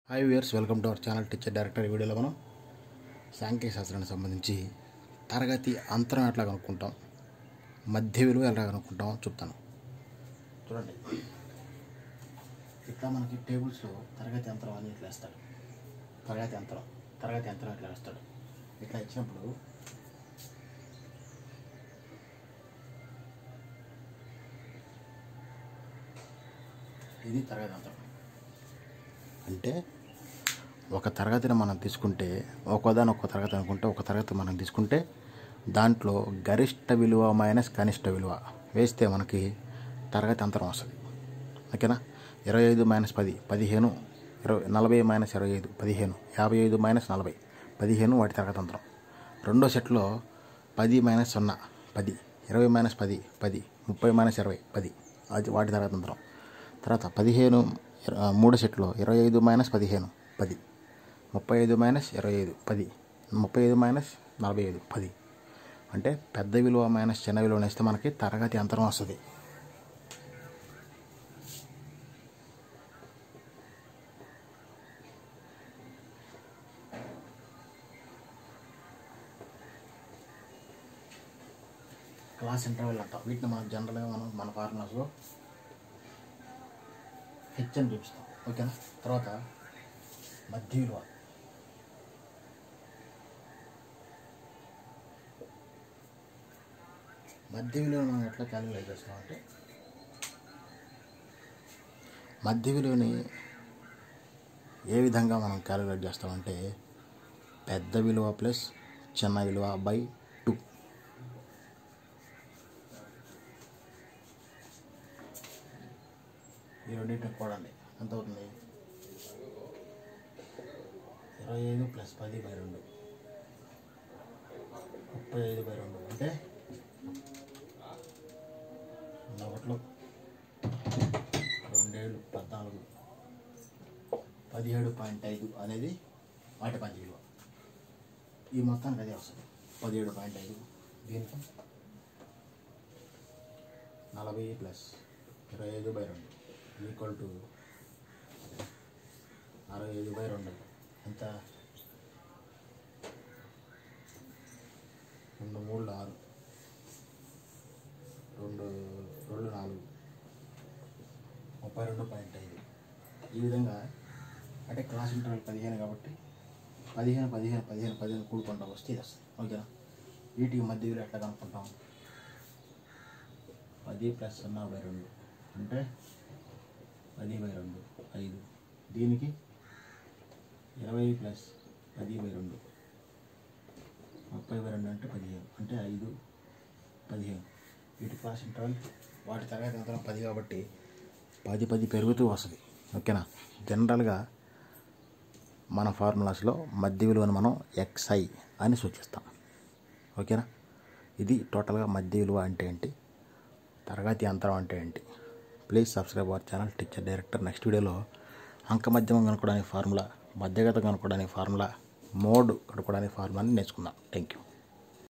hi viewers welcome to our channel teacher director ఈ వీడియోలో మనం సాంఖ్య శాస్త్రానికి సంబంధించి తరగతి అంతరం ఎట్లా కనుక్కుంటాం మధ్య విలువ ఎలా కనుక్కుంటాం చెప్తాను చూడండి ఇట్లా మనకి టేబుల్స్లో తరగతి అంతరం అని ఇట్లా వేస్తాడు తరగతి అంతరం తరగతి అంతరం ఇట్లా వేస్తాడు ఇట్లా ఇచ్చినప్పుడు ఇది తరగతి అంతరం అంటే ఒక తరగతిని మనం తీసుకుంటే ఒకదాని ఒక తరగతి అనుకుంటే ఒక తరగతి మనం తీసుకుంటే దాంట్లో గరిష్ట విలువ మైనస్ కనిష్ట విలువ వేస్తే మనకి తరగతి అంతరం వస్తుంది ఓకేనా ఇరవై ఐదు మైనస్ పది పదిహేను ఇరవై నలభై మైనస్ ఇరవై ఐదు పదిహేను యాభై ఐదు మైనస్ నలభై పదిహేను వాటి తరగతి అంతరం రెండో సెట్లో పది మైనస్ సున్నా పది ఇరవై మైనస్ పది పది ముప్పై మైనస్ ఇరవై పది అది వాటి తరగతి అంతరం తర్వాత పదిహేను ఇర- మూడో సెట్లో ఇరవై ఐదు మైనస్ పదిహేను పది ముప్పై ఐదు మైనస్ ఇరవై ఐదు పది ముప్పై ఐదు మైనస్ నలభై ఐదు పది అంటే పెద్ద విలువ మైనస్ చిన్న విలువ వేస్తే మనకి తరగతి అంతరం వస్తుంది క్లాస్ ఇంటర్వెల్ అంటాం వీటిని మనం జనరల్గా మనం మన ఫార్ములాస్లో హెచ్ అని చూపిస్తాం ఓకేనా తర్వాత మధ్య విలువ మధ్య విలువను మనం ఎట్లా క్యాలిక్యులేట్ చేస్తామంటే మధ్య విలువని ఏ విధంగా మనం క్యాలిక్యులేట్ చేస్తామంటే పెద్ద విలువ ప్లస్ చిన్న విలువ బై టూ ఈ రెండింటిని కూడండి ఎంత అవుతుంది ఇరవై ఐదు ప్లస్ పది బై రెండు ముప్పై ఐదు బై రెండు అంటే ఒకటిలో రెండేళ్ళు పద్నాలుగు పదిహేడు పాయింట్ ఐదు అనేది వాటి పంచి విలువ ఈ మొత్తానికి అదే వస్తుంది పదిహేడు పాయింట్ ఐదు దీనికి నలభై ప్లస్ ఇరవై ఐదు బై రెండు ఈక్వల్ టు అరవై ఐదు బై రెండు ఎంత రెండు మూడు ఆరు రెండు రెండు నాలుగు ముప్పై రెండు పాయింట్ ఐదు ఈ విధంగా అంటే క్లాస్ ఇంటర్వల్ పదిహేను కాబట్టి పదిహేను పదిహేను పదిహేను పదిహేను కూడుకుంటా వస్తే ఇది వస్తుంది ఓకేనా వీటికి మధ్య విలువ ఎట్లా కనుక్కుంటాం పది ప్లస్ సున్నా బై రెండు అంటే పది బై రెండు ఐదు దీనికి ఇరవై ప్లస్ పది బై రెండు ముప్పై బై రెండు అంటే పదిహేను అంటే ఐదు పదిహేను వీటి క్లాస్ ఇంటర్వల్ వాటి తరగతి అంతరం పది కాబట్టి పది పది పెరుగుతూ వస్తుంది ఓకేనా జనరల్గా మన ఫార్ములాస్లో మధ్య విలువను మనం ఎక్స్ఐ అని సూచిస్తాం ఓకేనా ఇది టోటల్గా మధ్య విలువ అంటే ఏంటి తరగతి అంతరం అంటే ఏంటి please subscribe our channel teacher director next వీడియోలో అంక మధ్యమం కనుక్కోవడానికి ఫార్ములా మధ్యగత కనుక్కోవడానికి ఫార్ములా మోడ్ కనుక్కోవడానికి ఫార్ములాని నేర్చుకుందాం థ్యాంక్ యూ